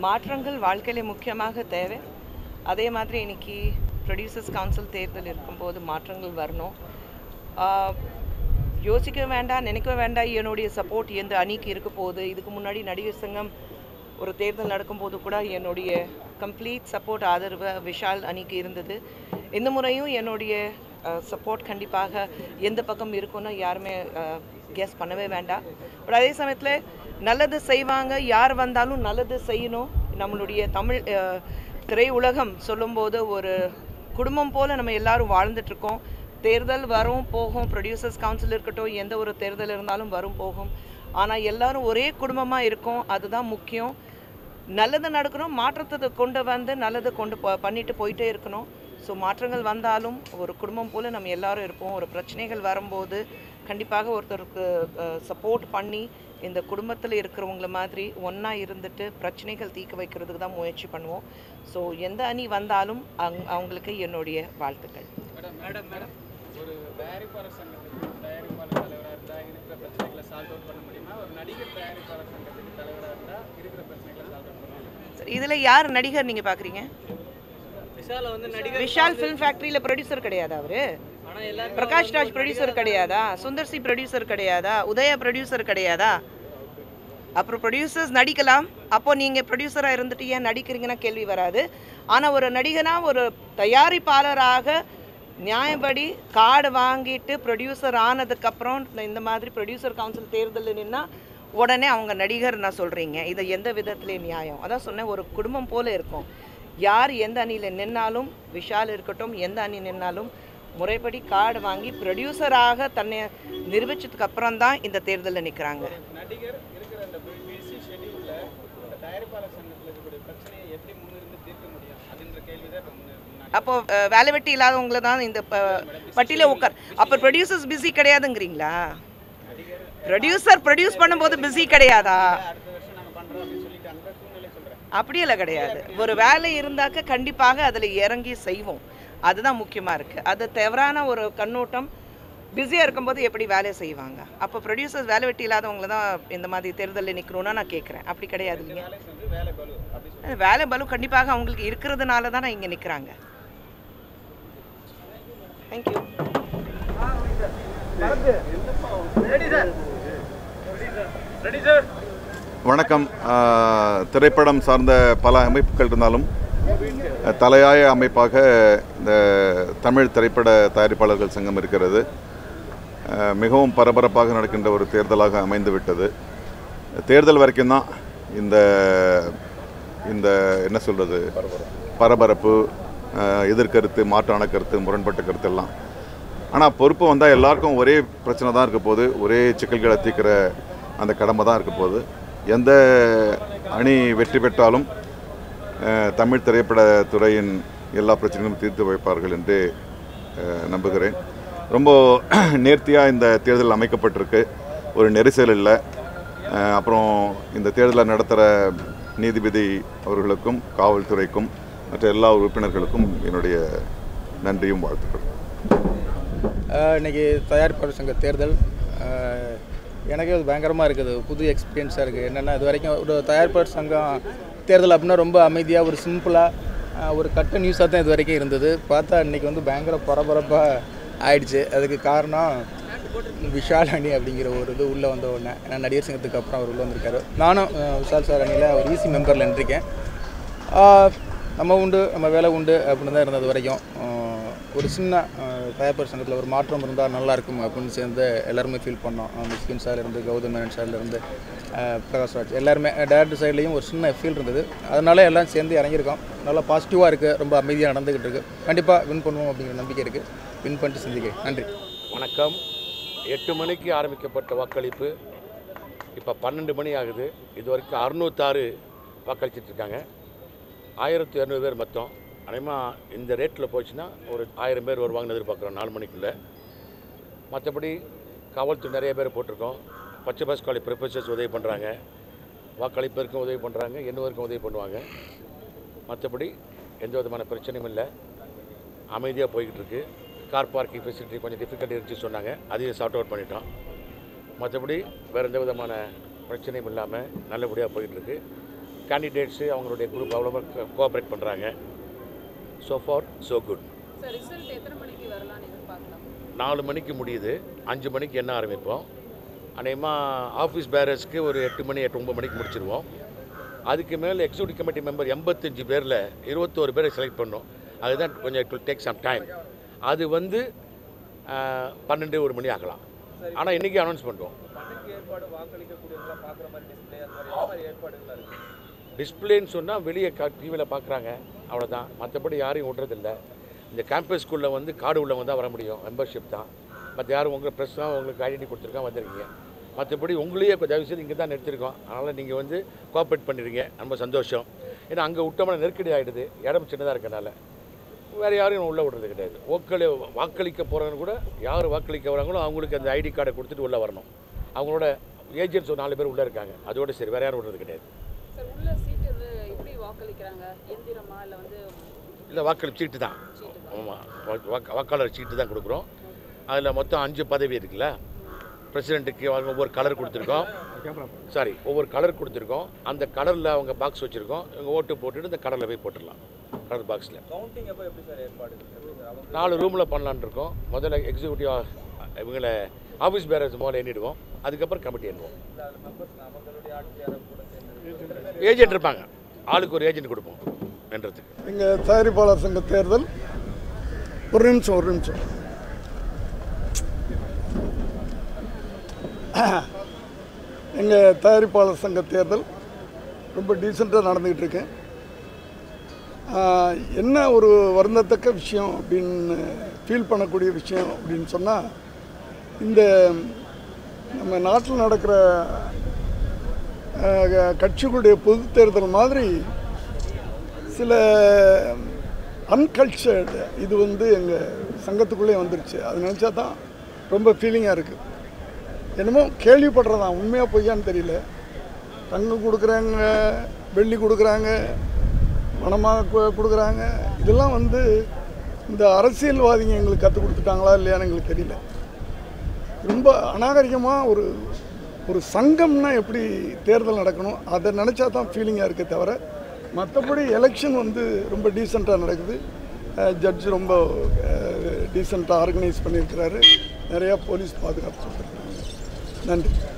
மாற்றங்கள் வாழ்க்கையில முக்கியமாக தேவை அதே மாதிரி இன்னைக்கு ப்ரொடியூசர்ஸ் கவுன்சில் தேர்தல் இருக்கும்போது மாற்றங்கள் வரணும் ஆஹ், யோசிக்க வேண்டாம் நினைக்க வேண்டாம் என்னுடைய சப்போர்ட் எந்த அணிக்கு இருக்க போகுது இதுக்கு முன்னாடி நடிகர் சங்கம் ஒரு தேர்தல் நடக்கும்போது கூட என்னுடைய கம்ப்ளீட் சப்போர்ட் ஆதரவு விஷால் அணிக்கு இருந்தது இந்த முறையும் என்னுடைய சப்போர்ட் கண்டிப்பாக எந்த பக்கம் இருக்கும்னு யாருமே கெஸ் பண்ணவே வேண்டாம் பட் அதே சமயத்தில் நல்லது செய்வாங்க யார் வந்தாலும் நல்லது செய்யணும் நம்மளுடைய தமிழ் அஹ், திரையுலகம் சொல்லும்போது ஒரு குடும்பம் போல் நம்ம எல்லாரும் வாழ்ந்துட்டு இருக்கோம் தேர்தல் வரும் போகும் ப்ரொடியூசர்ஸ் கவுன்சில் இருக்கட்டும் எந்த ஒரு தேர்தல் இருந்தாலும் வரும் போகும் ஆனால் எல்லாரும் ஒரே குடும்பமாக இருக்கோம் அதுதான் முக்கியம் நல்லது நடக்கணும் மாற்றத்தை கொண்டு வந்து நல்லது கொண்டு போ பண்ணிட்டு போயிட்டே இருக்கணும் ஸோ மாற்றங்கள் வந்தாலும் ஒரு குடும்பம் போல் நம்ம எல்லாரும் இருப்போம் ஒரு பிரச்சனைகள் வரும்போது கண்டிப்பாக ஒருத்தருக்கு சப்போர்ட் பண்ணி இந்த குடும்பத்தில் இருக்கிறவங்கள மாதிரி ஒன்றா இருந்துட்டு பிரச்சனைகள் தீர்க்க வைக்கிறதுக்கு தான் முயற்சி பண்ணுவோம் ஸோ எந்த அணி வந்தாலும் அங் அவங்களுக்கு என்னுடைய வாழ்த்துக்கள் மேடம் மேடம் மேடம் ஒரு தயாரிப்பாளர் சங்கத்துக்கு தயாரிப்பாளர் தலைவராக இருந்தால் இருக்கிற பிரச்சனைகளை சால்வ் அவுட் பண்ண முடியுமா ஒரு நடிகர் தயாரிப்பாளர் சங்கத்துக்கு தலைவராக இருந்தால் இருக்கிற பிரச்சனைகளை சால்வ் அவுட் பண்ண முடியுமா சரி இதில் யார் நடிகர் நீங்கள் பார்க்குறீங்க விஷால வந்து நடிகர் விஷால் ஃபிலிம் ஃபேக்ட்ரியில் ப்ரொடியூசர் கிடையாதா அவரு ஆனால் எல்லாரும் பிரகாஷ் ராஜ் ப்ரொடியூசர் கிடையாதா சுந்தர் சி ப்ரொடியூசர் கிடையாதா உதயா ப்ரொடியூசர் கிடையாதா அப்புறம் ப்ரொடியூசர்ஸ் நடிக்கலாம் அப்போ நீங்கள் ப்ரொடியூசராக இருந்துட்டு ஏன் நடிக்கிறீங்கன்னா கேள்வி வராது ஆனால் ஒரு நடிகனா ஒரு தயாரிப்பாளராக நியாயப்படி கார்டு வாங்கிட்டு ப்ரொடியூசர் ஆனதுக்கப்புறம் இந்த மாதிரி ப்ரொடியூசர் கவுன்சில் தேர்தலில் நின்னா உடனே அவங்க நடிகர் நான் சொல்கிறீங்க இது எந்த விதத்துலேயும் நியாயம் அதான் சொன்னேன் ஒரு குடும்பம் போல இருக்கும் யார் எந்த அணியில் நின்னாலும் விஷால் இருக்கட்டும் எந்த அணி நின்னாலும் முறைப்படி கார்டு வாங்கி ப்ரொடியூசராக தன்னை நிரூபிச்சதுக்கு அப்புறம் தான் இந்த தேர்தலில் நிற்கிறாங்க நடிகர் இருக்கிற அந்த பிஸி ஷெடியூலில் இந்த தயாரிப்பாளர் சங்கத்தில் இருக்கக்கூடிய பிரச்சனையை எப்படி முன்னிருந்து தீர்க்க முடியும் அப்படின்ற கேள்வி தான் இப்போ முன்னாடி அப்போ அஹ், வேலை வெட்டி இல்லாதவங்கள தான் இந்த ப- பட்டியல உட்கார் அப்போ ப்ரொடியூசர்ஸ் பிஸி கிடையாதுங்கிறீங்களா ப்ரொடியூசர் ப்ரொடியூஸ் பண்ணும்போது பிஸி கிடையாதா அடுத்த வருஷம் நாங்கள் பண்ணுறோம் அப்படின்னு சொல்லிட்டு அந்த சூழ்நிலை சொல்கிறேன் அப்படியெல்லாம் கிடையாது ஒரு வேலை இருந்தாக்க கண்டிப்பாக அதில் இறங்கி செய்வோம் அதுதான் முக்கியமாக இருக்குது அது தவறான ஒரு கண்ணோட்டம் பிஸியாக இருக்கும்போது எப்படி வேலையை செய்வாங்க அப்போ ப்ரொடியூசர்ஸ் வேலை வெட்டி இல்லாதவங்கள தான் இந்த மாதிரி தேர்தலில் நிற்கணும்னா நான் கேட்குறேன் அப்படி கிடையாது இல்லைங்க வேலைக்கு வந்து வேலை பலு அப்படி சொல்லி அது வேலை பலு கண்டிப்பாக அவங்களுக்கு இருக்கிறதுனால தான் இங்கே நிற்கிறாங்க தேங்க்யூ வணக்கம் ஆஹ், திரைப்படம் சார்ந்த பல அமைப்புகள் இருந்தாலும் அஹ், தலையாய அமைப்பாக இந்த தமிழ் திரைப்பட தயாரிப்பாளர்கள் சங்கம் இருக்கிறது அஹ், மிகவும் பரபரப்பாக நடக்கின்ற ஒரு தேர்தலாக அமைந்து விட்டது தேர்தல் வரைக்கும் தான் இந்த இந்த என்ன சொல்கிறது பரபரப்பு அஹ், எதிர்கருத்து மாற்றான கருத்து முரண்பட்ட கருத்து எல்லாம் ஆனால் பொறுப்பு வந்தால் எல்லாருக்கும் ஒரே பிரச்சனை தான் இருக்க போகுது ஒரே சிக்கல்களை தீர்க்கிற அந்த கடமை தான் இருக்க போகுது எந்த அணி வெற்றி பெற்றாலும் அஹ், தமிழ் திரைப்பட துறையின் எல்லா பிரச்சனைகளும் தீர்த்து வைப்பார்கள் என்று அஹ், நம்புகிறேன் ரொம்ப நேர்த்தியாக இந்த தேர்தல் அமைக்கப்பட்டிருக்கு ஒரு நெரிசல் இல்லை அஹ், அப்புறம் இந்த தேர்தலை நடத்துகிற நீதிபதி அவர்களுக்கும் காவல்துறைக்கும் மற்ற எல்லா உறுப்பினர்களுக்கும் என்னுடைய நன்றியும் வாழ்த்துக்களும் ஆஹ் இன்னைக்கு தயாரிப்பாளர் சங்க தேர்தல் ஆஹ் எனக்கே அது பயங்கரமாக இருக்குது புது எக்ஸ்பீரியன்ஸாக இருக்குது என்னென்னா இது வரைக்கும் ஒரு தயாரிப்பாளர் சங்கம் தேர்தல் அப்படின்னா ரொம்ப அமைதியாக ஒரு சிம்பிளாக ஒரு கட்ட நியூஸாக தான் இது வரைக்கும் இருந்தது பார்த்தா இன்னைக்கு வந்து பயங்கர பரபரப்பாக ஆயிடுச்சு அதுக்கு காரணம் விஷால் அணி அப்படிங்கிற ஒரு இது உள்ளே வந்த உடனே ஏன்னா நடிகர் சங்கத்துக்கு அப்புறம் அவர் உள்ளே வந்திருக்காரு நானும் ஆஹ் விஷால் சார் அணியில் ஒரு ஈசி மெம்பரில் நின்றுருக்கேன் ஆஹ் நம்ம உண்டு நம்ம வேலை உண்டு அப்படின்னு தான் இருந்தது வரைக்கும் ஆஹ் ஒரு சின்ன ஆஹ் தயாரிப்பாளர் சங்கத்தில் ஒரு மாற்றம் இருந்தால் நல்லா இருக்கும் அப்படின்னு சேர்ந்து எல்லாருமே ஃபீல் பண்ணோம் ஆஹ் மிஸ்கின் சார்லேருந்து கௌதம் மேனன் சார்லேருந்து பிரகாஷ் ராஜ் எல்லாருமே டேரக்டர் சைட்லேயும் ஒரு சின்ன ஃபீல் இருந்தது அதனால எல்லாம் சேர்ந்து இறங்கியிருக்கோம் நல்லா பாசிட்டிவாக இருக்குது ரொம்ப அமைதியாக நடந்துக்கிட்டு இருக்குது கண்டிப்பாக வின் பண்ணுவோம் அப்படிங்கிற நம்பிக்கை இருக்குது வின் பண்ணிட்டு சிந்திக்கிறேன் நன்றி வணக்கம் எட்டு மணிக்கு ஆரம்பிக்கப்பட்ட வாக்களிப்பு இப்போ பன்னெண்டு மணி ஆகுது இது வரைக்கும் அறுநூத்தாறு வாக்களிச்சிட்டு இருக்காங்க ஆயிரத்தி இரநூறு பேர் மொத்தம் அநேகமாக இந்த ரேட்டில் போச்சுன்னா ஒரு ஆயிரம் பேர் வருவாங்கன்னு எதிர்பார்க்குறோம் நாலு மணிக்குள்ளே மற்றபடி காவல்துறை நிறைய பேர் போட்டிருக்கோம் பச்சை பஸ் காலி ப்ரொஃபஸர்ஸ் உதவி பண்ணுறாங்க வாக்களிப்பதற்கும் உதவி பண்ணுறாங்க எண்ணுவதற்கும் உதவி பண்ணுவாங்க மற்றபடி எந்த விதமான பிரச்சனையும் இல்லை அமைதியாக போய்கிட்டு இருக்கு கார் பார்க்கிங் ஃபெசிலிட்டி கொஞ்சம் டிஃபிகல்ட்டி இருந்துச்சு சொன்னாங்க அதையும் சார்ட் அவுட் பண்ணிட்டோம் மற்றபடி வேறு எந்த விதமான பிரச்சனையும் இல்லாமல் நல்லபடியாக போயிட்டு இருக்கு கேண்டிடேட்ஸு அவங்களுடைய குரூப் அவ்வளோ கோஆப்ரேட் பண்ணுறாங்க so far so good sir result எத்தனை மணிக்கு வரலாம்னு எதிர்பார்க்கலாம் நாலு மணிக்கு முடியுது அஞ்சு மணிக்கு என்ன ஆரம்பிப்போம் அநேகமாக ஆஃபீஸ் பேரர்ஸ்க்கு ஒரு எட்டு மணி எட்டு ஒம்பது மணிக்கு முடிச்சிருவோம் அதுக்கு மேலே எக்ஸிக்யூட்டிவ் கமிட்டி மெம்பர் எண்பத்தஞ்சு பேரில் இருபத்தோரு பேரை செலக்ட் பண்ணோம் அதுதான் கொஞ்சம் it will take some time அது வந்து ஆஹ், பன்னெண்டு ஒரு மணி ஆகலாம் ஆனால் இன்றைக்கி அனௌன்ஸ் பண்ணுவோம் டிஸ்பிளேன்னு சொன்னால் வெளியே கா டிவியில் பார்க்குறாங்க அவ்வளோதான் மற்றபடி யாரையும் விட்றதில்ல இந்த கேம்பஸ் ஸ்கூலில் வந்து கார்டு உள்ளவங்க தான் வர முடியும் மெம்பர்ஷிப் தான் மற்ற யாரும் உங்கள் ப்ரெஸ் தான் உங்களுக்கு ஐடென்டி கொடுத்துருக்கா வந்திருக்கீங்க மற்றபடி உங்களையே இப்போ தயவு செய்து இங்கே தான் நிறுத்திருக்கோம் அதனால் நீங்கள் வந்து கோஆப்ரேட் பண்ணிடுறீங்க ரொம்ப சந்தோஷம் ஏன்னா அங்கே விட்டோம்னா நெருக்கடி ஆகிடுது இடம் சின்னதாக இருக்கனால வேறு யாரையும் உள்ளே விடுறது கிடையாது ஓக்களி வாக்களிக்க போகிறவங்க கூட யார் வாக்களிக்க வராங்களோ அவங்களுக்கு அந்த ஐடி கார்டை கொடுத்துட்டு உள்ளே வரணும் அவங்களோட ஏஜென்ட்ஸ் ஒரு நாலு பேர் உள்ளே இருக்காங்க அதோட சரி வேறு யாரும் விடுறது கிடையாது சார் உள்ள சீட்டு இது எப்படி வாக்களிக்கிறாங்க எந்திரமா இல்லை வந்து இல்லை வாக்களி சீட்டு தான் ஆமாம் வாக்காளர் சீட்டு தான் கொடுக்குறோம் அதில் மொத்தம் அஞ்சு பதவி இருக்குல்ல பிரசிடெண்ட்டுக்கு அவங்க ஒவ்வொரு கலர் கொடுத்துருக்கோம் சாரி ஒவ்வொரு கலர் கொடுத்துருக்கோம் அந்த கலரில் அவங்க பாக்ஸ் வச்சுருக்கோம் இவங்க ஓட்டு போட்டுட்டு இந்த கலரில் போய் போட்டுடலாம் கலர் பாக்ஸில் நாலு ரூமில் பண்ணலான்னு இருக்கோம் முதல்ல எக்ஸிக்யூட்டிவ் இவங்களை ஆஃபீஸ் பேரர்ஸ் முதல்ல எண்ணிடுவோம் அதுக்கப்புறம் கமிட்டி எண்ணுவோம் ஏஜென்ட் இருப்பாங்க ஆளுக்கு ஒரு ஏஜென்ட் கொடுப்போம் என்றதுக்கு எங்கள் தயாரிப்பாளர் சங்க தேர்தல் ஒரு நிமிஷம் ஒரு நிமிஷம் எங்கள் தயாரிப்பாளர் சங்க தேர்தல் ரொம்ப டீசெண்டாக நடந்துக்கிட்டு இருக்கு ஆஹ், என்ன ஒரு வருந்தத்தக்க விஷயம் அப்படின்னு ஃபீல் பண்ணக்கூடிய விஷயம் அப்படின்னு சொன்னால் இந்த நம்ம நாட்டில் நடக்கிற ஆஹ், கட்சிகளுடைய பொது தேர்தல் மாதிரி சில அன்கல்ச்சர்டு இது வந்து எங்கள் சங்கத்துக்குள்ளே வந்துருச்சு அது நினச்சா தான் ரொம்ப ஃபீலிங்காக இருக்குது என்னமோ கேள்விப்படுறதான் உண்மையாக பொய்யான்னு தெரியல தங்கம் கொடுக்குறாங்க வெள்ளி கொடுக்குறாங்க பணமாக கொடுக்குறாங்க இதெல்லாம் வந்து இந்த அரசியல்வாதிங்க எங்களுக்கு கற்றுக் கொடுத்துட்டாங்களா இல்லையான்னு எங்களுக்கு தெரியல ரொம்ப அநாகரிகமாக ஒரு ஒரு சங்கம்னா எப்படி தேர்தல் நடக்கணும் அதை நினச்சா தான் ஃபீலிங்காக இருக்கே தவிர மற்றபடி எலெக்ஷன் வந்து ரொம்ப டீசெண்டாக நடக்குது ஜட்ஜ் ரொம்ப டீசெண்டாக ஆர்கனைஸ் பண்ணியிருக்கிறாரு நிறையா போலீஸ் பாதுகாப்பு கொடுத்துருக்காங்க நன்றி